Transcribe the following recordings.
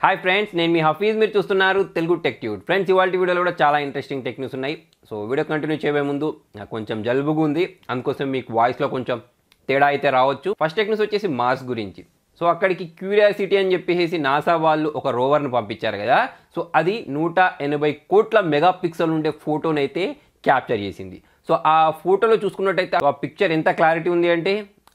hi friends నేను మీ హఫీజ్ మీరు చూస్తున్నారు తెలుగు టెక్ ట్యూడ్ ఫ్రెండ్స్ ఇవాళ వీడియోలో కూడా చాలా ఇంట్రెస్టింగ్ టెక్ న్యూస్ ఉన్నాయి సో వీడియో కంటిన్యూ చేయబోయే ముందు నాకు కొంచెం జలుబుగా ఉంది అందుకోసం మీకు వాయిస్లో కొంచెం తేడా అయితే రావచ్చు ఫస్ట్ టెక్ న్యూస్ వచ్చేసి మార్స్ గురించి సో అక్కడికి క్యూరియాసిటీ అని చెప్పేసి నాసా వాళ్ళు ఒక రోవర్ను పంపించారు కదా సో అది నూట ఎనభై కోట్ల మెగా పిక్సెల్ ఉండే ఫోటోని అయితే క్యాప్చర్ చేసింది సో ఆ ఫోటోలో చూసుకున్నట్టయితే ఆ పిక్చర్ ఎంత క్లారిటీ ఉంది అంటే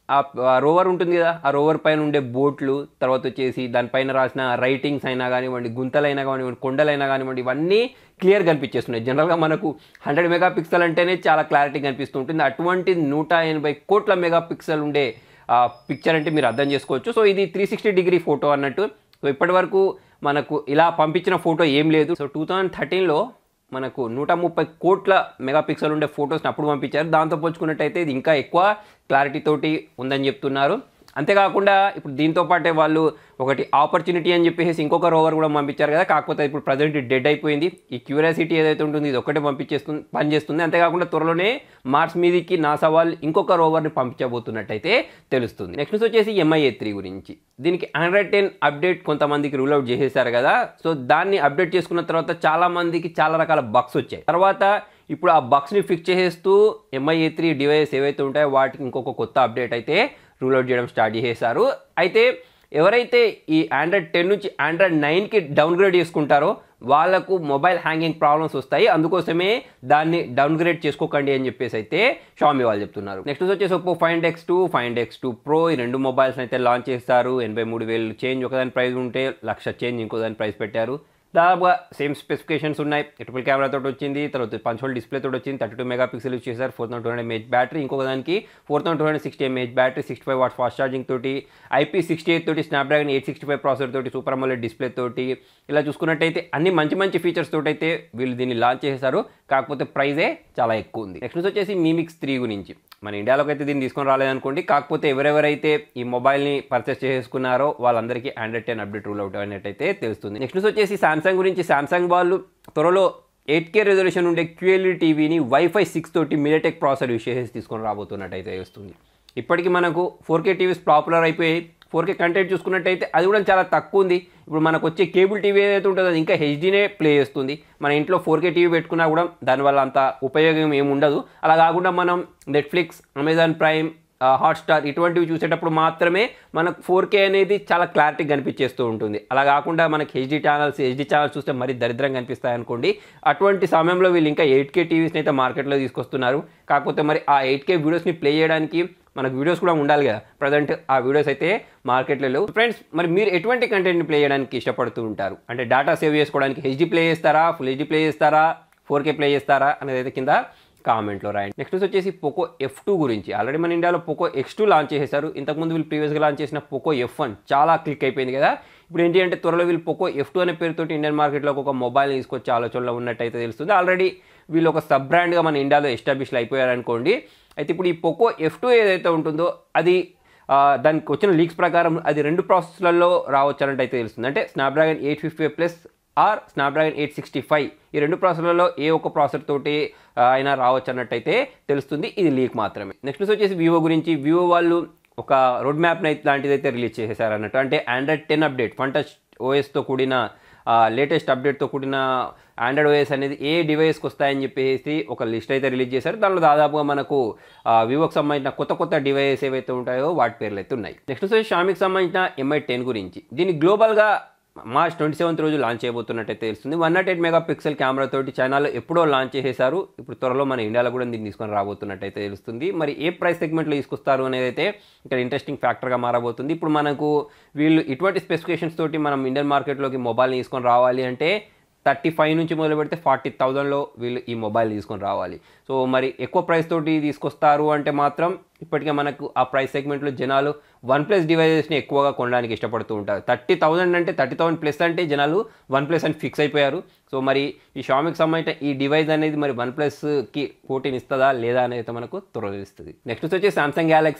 ఆ రోవర్ ఉంటుంది కదా ఆ రోవర్ పైన ఉండే బోట్లు తర్వాత వచ్చేసి దానిపైన రాసిన రైటింగ్స్ అయినా కానివ్వండి గుంతలైనా కానివ్వండి కొండలైనా కానివ్వండి ఇవన్నీ క్లియర్ కనిపించేస్తున్నాయి జనరల్గా మనకు హండ్రెడ్ మెగా పిక్సెల్ అంటేనే చాలా క్లారిటీ కనిపిస్తుంటుంది అటువంటి నూట ఎనభై కోట్ల మెగా పిక్సెల్ ఉండే పిక్చర్ అంటే మీరు అర్థం చేసుకోవచ్చు సో ఇది త్రీ సిక్స్టీ డిగ్రీ ఫోటో అన్నట్టు సో ఇప్పటి వరకు మనకు ఇలా పంపించిన ఫోటో ఏం లేదు సో టూ థౌజండ్ థర్టీన్లో మనకు నూట ముప్పై కోట్ల మెగాపిక్సెల్ ఉండే ఫొటోస్ని అప్పుడు పంపించారు దాంతో పోల్చుకున్నట్టయితే ఇది ఇంకా ఎక్కువ క్లారిటీ తోటి ఉందని చెప్తున్నారు అంతేకాకుండా ఇప్పుడు దీంతో పాటే వాళ్ళు ఒకటి ఆపర్చునిటీ అని చెప్పేసి ఇంకొక రోవర్ కూడా పంపించారు కదా కాకపోతే ఇప్పుడు ప్రజెంట్ డెడ్ అయిపోయింది ఈ క్యూరియాసిటీ ఏదైతే ఉంటుందో ఇది ఒకటే పంపించేస్తుంది పనిచేస్తుంది అంతేకాకుండా త్వరలోనే మార్స్ మీదికి నాసా వాళ్ళు ఇంకొక రోవర్ని పంపించబోతున్నట్టయితే తెలుస్తుంది నెక్స్ట్ వచ్చేసి ఎంఐఏ త్రీ గురించి దీనికి ఆండ్రాయిడ్ టెన్ అప్డేట్ కొంతమందికి రూల్ అవుట్ చేసేసారు కదా సో దాన్ని అప్డేట్ చేసుకున్న తర్వాత చాలా మందికి చాలా రకాల బగ్స్ వచ్చాయి తర్వాత ఇప్పుడు ఆ బగ్స్ని ఫిక్స్ చేసేస్తూ ఎంఐఏ త్రీ డివైస్ ఏవైతే ఉంటాయో వాటికి ఇంకొక కొత్త అప్డేట్ అయితే రూల్ అవుట్ చేయడం స్టార్ట్ చేసేసారు అయితే ఎవరైతే ఈ ఆండ్రాయిడ్ టెన్ నుంచి ఆండ్రాయిడ్ నైన్కి డౌన్గ్రేడ్ చేసుకుంటారో వాళ్ళకు మొబైల్ హ్యాంగింగ్ ప్రాబ్లమ్స్ వస్తాయి అందుకోసమే దాన్ని డౌన్గ్రేడ్ చేసుకోకండి అని చెప్పేసి అయితే షామీ వాళ్ళు చెప్తున్నారు నెక్స్ట్ వచ్చేసి Oppo find X two find X two pro ఈ రెండు మొబైల్స్ అయితే లాంచ్ చేస్తారు ఎనభై మూడు వేలు చేంజ్ ఒకదాని ప్రైస్ ఉంటే లక్ష చేంజ్ ఇంకో దాని ప్రైస్ పెట్టారు దాదాపుగా సేమ్ స్పెసిఫికేషన్స్ ఉన్నాయి ట్రిపుల్ కెమెరా తోటి వచ్చింది తర్వాత పంచోల్ డిస్ప్లే తోటి వచ్చింది thirty two mega pixel use చేశారు four thousand two hundred mAh battery ఇంకొక దానికి four thousand two hundred sixty mAh battery sixty five watt fast charging తోటి ఐపీ సిక్స్టీ ఎయిట్ తోటి Snapdragon eight sixty five processor తోటి super AMOLED display తోటి ఇలా చూసుకున్నట్టయితే అన్ని మంచి మంచి ఫీచర్స్ తోటి అయితే వీళ్ళు దీన్ని లాంచ్ చేశారు కాకపోతే ప్రైజే చాలా ఎక్కువ ఉంది నెక్స్ట్ వచ్చేసి మీమిక్స్ త్రీ గురించి మన ఇండియాలోకి అయితే దీన్ని తీసుకొని రాలేదనుకోండి కాకపోతే ఎవరెవరైతే ఈ మొబైల్ని పర్చేస్ చేసుకున్నారో వాళ్ళందరికీ Android ten update roll out అయినట్టయితే తెలుస్తుంది నెక్స్ట్ వచ్చేసి సామ్సంగ్ గురించి సామ్సంగ్ వాళ్ళు త్వరలో ఎయిట్ కే రెజల్యూషన్ ఉండే క్యూఎల్ఈ టీవీని వైఫై సిక్స్ తోటి మిలిటెక్ ప్రాసెసర్ యూస్ చేసి తీసుకొని రాబోతున్నట్టయితే వస్తుంది ఇప్పటికీ మనకు ఫోర్ కే టీవీస్ పాపులర్ అయిపోయాయి ఫోర్ కే కంటెంట్ చూసుకున్నట్టయితే అది కూడా చాలా తక్కువ ఉంది ఇప్పుడు మనకు వచ్చే కేబుల్ టీవీ ఏదైతే ఉంటుందో అది ఇంకా హెచ్డీనే ప్లే చేస్తుంది మన ఇంట్లో ఫోర్ కే టీవీ పెట్టుకున్నా కూడా దానివల్ల అంత ఉపయోగం ఏమి ఉండదు అలా కాకుండా మనం నెట్ఫ్లిక్స్ అమెజాన్ ప్రైమ్ హాట్స్టార్ ఇటువంటివి చూసేటప్పుడు మాత్రమే మనకు ఫోర్ కే అనేది చాలా క్లారిటీ కనిపించేస్తూ ఉంటుంది అలా కాకుండా మనకి హెచ్డీ ఛానల్స్ హెచ్డీ ఛానల్స్ చూస్తే మరీ దరిద్రంగా కనిపిస్తాయి అనుకోండి అటువంటి సమయంలో వీళ్ళు ఇంకా ఎయిట్ కే టీవీస్ని అయితే మార్కెట్లో తీసుకొస్తున్నారు కాకపోతే మరి ఆ ఎయిట్ కే వీడియోస్ని ప్లే చేయడానికి మనకు వీడియోస్ కూడా ఉండాలి కదా ప్రజెంట్ ఆ వీడియోస్ అయితే మార్కెట్లో లేవు ఫ్రెండ్స్ మరి మీరు ఎటువంటి కంటెంట్ని ప్లే చేయడానికి ఇష్టపడుతూ ఉంటారు అంటే డేటా సేవ్ చేసుకోవడానికి హెచ్డీ ప్లే చేస్తారా ఫుల్ హెచ్డీ ప్లే చేస్తారా ఫోర్ కే ప్లే చేస్తారా అనేది అయితే కింద కామెంట్లో రాయండి నెక్స్ట్ వచ్చేసి పోకో ఎఫ్ టూ గురించి ఆల్రెడీ మన ఇండియాలో పోకో ఎక్స్ టూ లాంచ్ చేశారు ఇంతకుముందు వీళ్ళు ప్రీవియస్గా లాంచ్ చేసిన పోకో ఎఫ్ వన్ చాలా క్లిక్ అయిపోయింది కదా ఇప్పుడు ఏంటి అంటే త్వరలో వీళ్ళు పోకో ఎఫ్ టూ అనే పేరుతోటి ఇండియన్ మార్కెట్లో ఒక మొబైల్ తీసుకొచ్చే ఆలోచనలో ఉన్నట్టయితే తెలుస్తుంది ఆల్రెడీ వీళ్ళు ఒక సబ్ బ్రాండ్గా మన ఇండియాలో ఎస్టాబ్లిష్లు అయిపోయారనుకోండి అయితే ఇప్పుడు ఈ పోకో ఎఫ్ టూ ఏదైతే ఉంటుందో అది దానికి వచ్చిన లీక్స్ ప్రకారం అది రెండు ప్రాసెస్లలో రావచ్చు అన్నట్టు అయితే తెలుస్తుంది అంటే Snapdragon eight fifty plus or Snapdragon eight sixty five ఈ రెండు ప్రాసెసర్లలో ఏ ఒక్క ప్రాసెసర్ తోటి అయినా రావచ్చు అన్నట్టయితే తెలుస్తుంది ఇది లీక్ మాత్రమే నెక్స్ట్ వచ్చేసి వివో గురించి వివో వాళ్ళు ఒక రోడ్ మ్యాప్ నైట్ లాంటిది అయితే రిలీజ్ చేసేసారు అన్నట్టు అంటే ఆండ్రాయిడ్ టెన్ అప్డేట్ ఫంటచ్ ఓఎస్తో కూడిన లేటెస్ట్ అప్డేట్తో కూడిన ఆండ్రాయిడ్ ఓఎస్ అనేది ఏ డివైస్కి వస్తాయని చెప్పేసి ఒక లిస్ట్ అయితే రిలీజ్ చేశారు దానిలో దాదాపుగా మనకు వివోకి సంబంధించిన కొత్త కొత్త డివైస్ ఏవైతే ఉంటాయో వాటి పేర్లు అయితే ఉన్నాయి నెక్స్ట్ వచ్చేసి షామికి సంబంధించిన ఎంఐ టెన్ గురించి దీన్ని గ్లోబల్గా మార్చ్ ట్వంటీ సెవెంత్ రోజు లాంచ్ చేయబోతున్నట్టయితే తెలుస్తుంది one nought eight mega pixel camera తోటి చైనాలో ఎప్పుడో లాంచ్ చేసేసారు ఇప్పుడు త్వరలో మన ఇండియాలో కూడా దీన్ని తీసుకొని రాబోతున్నట్టయితే తెలుస్తుంది మరి ఏ ప్రైస్ సెగ్మెంట్లో తీసుకొస్తారు అనేది అయితే ఇక్కడ ఇంట్రెస్టింగ్ ఫ్యాక్టర్గా మారబోతుంది ఇప్పుడు మనకు వీళ్ళు ఇటువంటి స్పెసిఫికేషన్స్ తోటి మనం ఇండియన్ మార్కెట్లోకి మొబైల్ని తీసుకొని రావాలి అంటే థర్టీ ఫైవ్ నుంచి మొదలు పెడితే ఫార్టీ థౌజండ్లో వీళ్ళు ఈ మొబైల్ తీసుకొని రావాలి సో మరి ఎక్కువ ప్రైస్ తోటి తీసుకొస్తారు అంటే మాత్రం ఇప్పటికే మనకు ఆ ప్రైస్ సెగ్మెంట్లో జనాలు వన్ ప్లస్ డివైజెస్ని ఎక్కువగా కొనడానికి ఇష్టపడుతూ ఉంటారు థర్టీ థౌజండ్ అంటే థర్టీ థౌసండ్ ప్లస్ అంటే జనాలు వన్ ప్లస్ అని ఫిక్స్ అయిపోయారు సో మరి ఈ షామికి సంబంధించిన ఈ డివైస్ అనేది మరి వన్ ప్లస్కి పోటీని ఇస్తుందా లేదా అనేది మనకు త్వరలో ఇస్తుంది నెక్స్ట్ వచ్చి Samsung Galaxy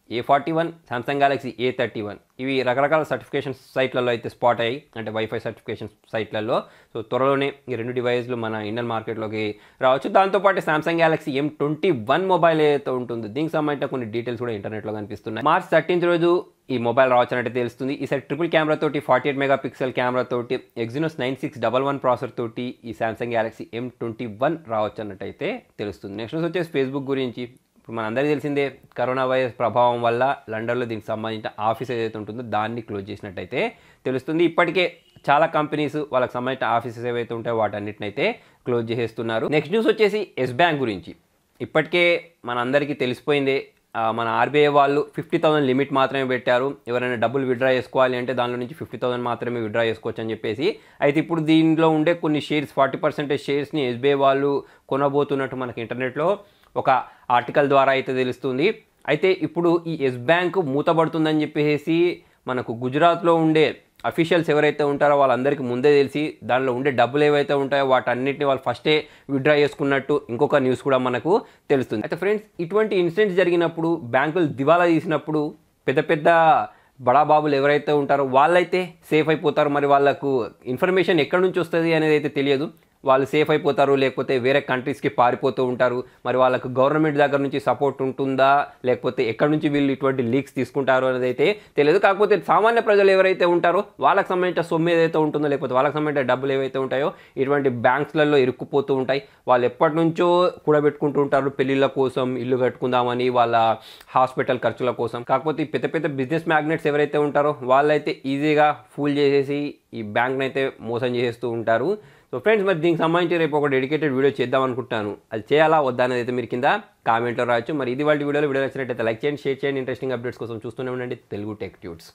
A forty one Samsung Galaxy A thirty one ఇవి రకరకాల సర్టిఫికేషన్ సైట్లలో అయితే స్పాట్ అయ్యాయి అంటే వైఫై సర్టిఫికేషన్ సైట్లలో సో త్వరలోనే ఈ రెండు డివైస్లు మన ఇండియన్ మార్కెట్లోకి రావచ్చు దాంతోపాటు Samsung Galaxy M twenty one mobile ఏదైతే ఉంటుందో దీనికి సంబంధించిన కొన్ని డీటెయిల్స్ కూడా ఇంటర్నెట్లో కనిపిస్తున్నాయి మార్చ్ థర్టీన్త్ రోజు ఈ మొబైల్ రావచ్చు అంటే తెలుస్తుంది ఈసారి ట్రిపుల్ కెమెరా తోటి forty eight mega pixel camera తోటి Exynos nine six double one processor తోటి ఈ Samsung Galaxy M twenty one రావచ్చు అన్నట్టయితే తెలుస్తుంది నెక్స్ట్ వచ్చేసి ఫేస్బుక్ గురించి ఇప్పుడు మనందరికీ తెలిసిందే కరోనా వైరస్ ప్రభావం వల్ల లండన్లో దీనికి సంబంధించిన ఆఫీస్ ఏదైతే ఉంటుందో దాన్ని క్లోజ్ చేసినట్టయితే తెలుస్తుంది ఇప్పటికే చాలా కంపెనీస్ వాళ్ళకి సంబంధించిన ఆఫీసెస్ ఏవైతే ఉంటాయో వాటన్నిటినైతే క్లోజ్ చేసేస్తున్నారు నెక్స్ట్ న్యూస్ వచ్చేసి ఎస్ బ్యాంక్ గురించి ఇప్పటికే మనందరికీ తెలిసిపోయిందే ఆ, మన ఆర్బీఐ వాళ్ళు ఫిఫ్టీ థౌసండ్ లిమిట్ మాత్రమే పెట్టారు ఎవరైనా డబ్బులు విత్డ్రా చేసుకోవాలి అంటే దానిలో నుంచి ఫిఫ్టీ థౌసండ్ మాత్రమే విత్డ్రా చేసుకోవచ్చు అని చెప్పేసి అయితే ఇప్పుడు దీనిలో ఉండే కొన్ని షేర్స్ ఫార్టీ పర్సెంటేజ్ షేర్స్ని ఎస్బీఐ వాళ్ళు కొనబోతున్నట్టు మనకి ఇంటర్నెట్లో ఒక ఆర్టికల్ ద్వారా అయితే తెలుస్తుంది అయితే ఇప్పుడు ఈ ఎస్ బ్యాంక్ మూతపడుతుందని చెప్పేసి మనకు గుజరాత్లో ఉండే అఫీషియల్స్ ఎవరైతే ఉంటారో వాళ్ళందరికీ ముందే తెలిసి దానిలో ఉండే డబ్బులు ఏవైతే ఉంటాయో వాటన్నిటిని వాళ్ళు ఫస్టే విత్డ్రా చేసుకున్నట్టు ఇంకొక న్యూస్ కూడా మనకు తెలుస్తుంది అయితే ఫ్రెండ్స్ ఇటువంటి ఇన్సిడెంట్స్ జరిగినప్పుడు బ్యాంకులు దివాలా తీసినప్పుడు పెద్ద పెద్ద బడాబాబులు ఎవరైతే ఉంటారో వాళ్ళైతే సేఫ్ అయిపోతారు మరి వాళ్ళకు ఇన్ఫర్మేషన్ ఎక్కడి నుంచి వస్తుంది అనేది అయితే తెలియదు వాళ్ళు సేఫ్ అయిపోతారు లేకపోతే వేరే కంట్రీస్కి పారిపోతూ ఉంటారు మరి వాళ్ళకు గవర్నమెంట్ దగ్గర నుంచి సపోర్ట్ ఉంటుందా లేకపోతే ఎక్కడి నుంచి వీళ్ళు ఇటువంటి లీక్స్ తీసుకుంటారు అనేది అయితే తెలియదు కాకపోతే సామాన్య ప్రజలు ఎవరైతే ఉంటారో వాళ్ళకి సంబంధించిన సొమ్ము ఏదైతే ఉంటుందో లేకపోతే వాళ్ళకి సంబంధించిన డబ్బులు ఏవైతే ఉంటాయో ఇటువంటి బ్యాంక్స్లలో ఇరుక్కుపోతూ ఉంటాయి వాళ్ళు ఎప్పటి నుంచో కూడబెట్టుకుంటూ ఉంటారు పెళ్ళిళ్ళ కోసం ఇల్లు కట్టుకుందామని వాళ్ళ హాస్పిటల్ ఖర్చుల కోసం కాకపోతే ఈ పెద్ద పెద్ద బిజినెస్ మ్యాగ్నెట్స్ ఎవరైతే ఉంటారో వాళ్ళైతే ఈజీగా ఫూల్ చేసేసి ఈ బ్యాంక్ని అయితే మోసం చేసేస్తూ ఉంటారు సో ఫ్రెండ్స్ మరి దీనికి సంబంధించి రేపు ఒక డెడికేటెడ్ వీడియో చేద్దాం అనుకుంటున్నాను అది చేయాలా వద్దా అనేది అయితే మీరు కింద కామెంట్లో రావచ్చు మరి ఇది వాళ్ళ వీడియోలో వీడియో నచ్చినట్టయితే లైక్ చేయండి షేర్ చేయండి ఇంట్రెస్టింగ్ అప్డేట్స్ కోసం చూస్తూనే ఉండండి తెలుగు టెక్ ట్యూట్స్